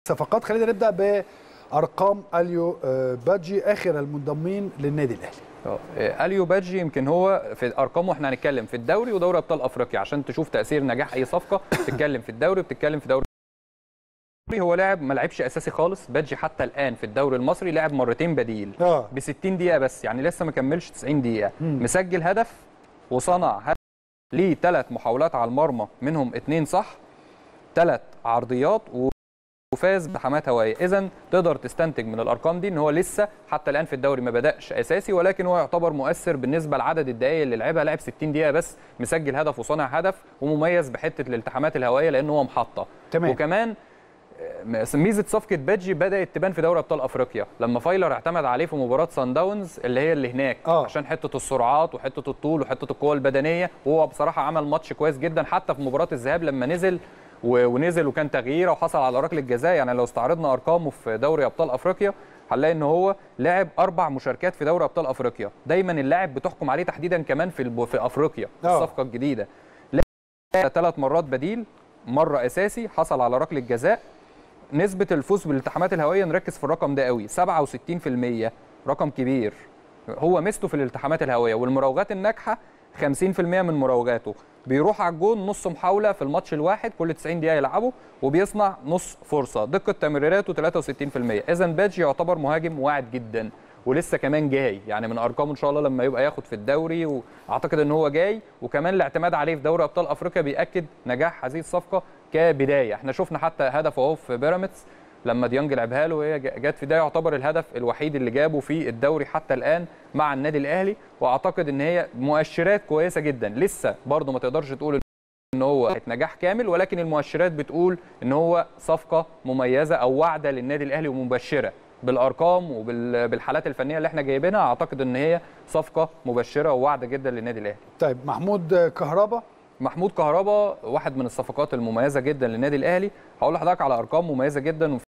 صفقات خلينا نبدا بارقام اليو آه، بادجي اخر المنضمين للنادي الاهلي اه اليو بادجي يمكن هو في ارقامه احنا هنتكلم في الدوري ودوري ابطال افريقيا عشان تشوف تاثير نجاح اي صفقه بتتكلم في الدوري بتتكلم في دوري هو لاعب ما لعبش اساسي خالص بادجي حتى الان في الدوري المصري لعب مرتين بديل اه ب 60 دقيقه بس يعني لسه ما كملش 90 دقيقه مم. مسجل هدف وصنع هدف ليه ثلاث محاولات على المرمى منهم اثنين صح ثلاث عرضيات و- وفاز بحمات هوائيه اذا تقدر تستنتج من الارقام دي ان هو لسه حتى الان في الدوري ما بداش اساسي ولكن هو يعتبر مؤثر بالنسبه لعدد الدقائق اللي لعبها لعب 60 دقيقه بس مسجل هدف وصانع هدف ومميز بحته الالتحامات الهوائيه لان هو محطه تمام وكمان آه، ميزه صفقه بادجي بدات تبان في دوري ابطال افريقيا لما فايلر اعتمد عليه في مباراه سان داونز اللي هي اللي هناك آه. عشان حته السرعات وحته الطول وحته القوه البدنيه وهو بصراحه عمل ماتش كويس جدا حتى في مباراه الذهاب لما نزل و- ونزل وكان تغييره وحصل على ركله جزاء يعني لو استعرضنا ارقامه في دوري ابطال افريقيا هنلاقي ان هو لعب اربع مشاركات في دوري ابطال افريقيا دايما اللاعب بتحكم عليه تحديدا كمان في الب- في افريقيا آه. الصفقه الجديده لعب ثلاث مرات بديل مره اساسي حصل على ركله جزاء نسبة الفوز بالالتحامات الهوائية نركز في الرقم ده قوي 67% رقم كبير هو ميزته في الالتحامات الهوائية والمراوغات الناجحة 50% من مراوغاته بيروح على الجون نص محاولة في الماتش الواحد كل 90 دقيقة يلعبه وبيصنع نص فرصة دقة تمريراته 63% إذا بادجي يعتبر مهاجم واعد جدا ولسه كمان جاي يعني من ارقامه ان شاء الله لما يبقى ياخد في الدوري واعتقد ان هو جاي وكمان الاعتماد عليه في دوري ابطال افريقيا بياكد نجاح هذه الصفقه كبدايه احنا شفنا حتى هدف اهو في بيراميدز لما ديانج لعبها له وهي جت في ده يعتبر الهدف الوحيد اللي جابه في الدوري حتى الان مع النادي الاهلي واعتقد ان هي مؤشرات كويسه جدا لسه برضه ما تقدرش تقول ان هو نجاح كامل ولكن المؤشرات بتقول ان هو صفقه مميزه او واعده للنادي الاهلي ومبشره بالارقام وبالحالات الفنيه اللي احنا جايبينها اعتقد ان هي صفقه مبشره وواعده جدا للنادي الاهلي طيب محمود كهربا محمود كهربا واحد من الصفقات المميزه جدا للنادي الاهلي هقول لحضرتك على ارقام مميزه جدا